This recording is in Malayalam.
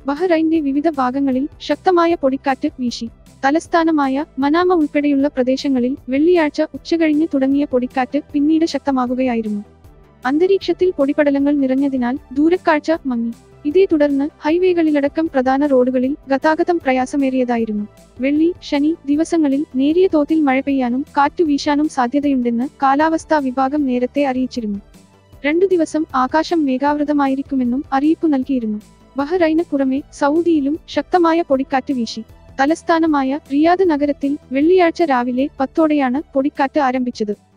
ബഹ്റൈന്റെ വിവിധ ഭാഗങ്ങളിൽ ശക്തമായ പൊടിക്കാറ്റ് വീശി തലസ്ഥാനമായ മനാമ ഉൾപ്പെടെയുള്ള പ്രദേശങ്ങളിൽ വെള്ളിയാഴ്ച ഉച്ചകഴിഞ്ഞ് തുടങ്ങിയ പൊടിക്കാറ്റ് പിന്നീട് ശക്തമാകുകയായിരുന്നു അന്തരീക്ഷത്തിൽ പൊടിപടലങ്ങൾ നിറഞ്ഞതിനാൽ ദൂരക്കാഴ്ച മങ്ങി ഇതേ തുടർന്ന് ഹൈവേകളിലടക്കം പ്രധാന റോഡുകളിൽ ഗതാഗതം പ്രയാസമേറിയതായിരുന്നു വെള്ളി ശനി ദിവസങ്ങളിൽ നേരിയ തോതിൽ മഴ പെയ്യാനും കാറ്റു വീശാനും സാധ്യതയുണ്ടെന്ന് കാലാവസ്ഥാ വിഭാഗം നേരത്തെ അറിയിച്ചിരുന്നു രണ്ടു ദിവസം ആകാശം മേഘാവൃതമായിരിക്കുമെന്നും അറിയിപ്പ് നൽകിയിരുന്നു ബഹ്റൈന് പുറമെ സൗദിയിലും ശക്തമായ പൊടിക്കാറ്റ് വീശി തലസ്ഥാനമായ റിയാദ് നഗരത്തിൽ വെള്ളിയാഴ്ച രാവിലെ പത്തോടെയാണ് പൊടിക്കാറ്റ് ആരംഭിച്ചത്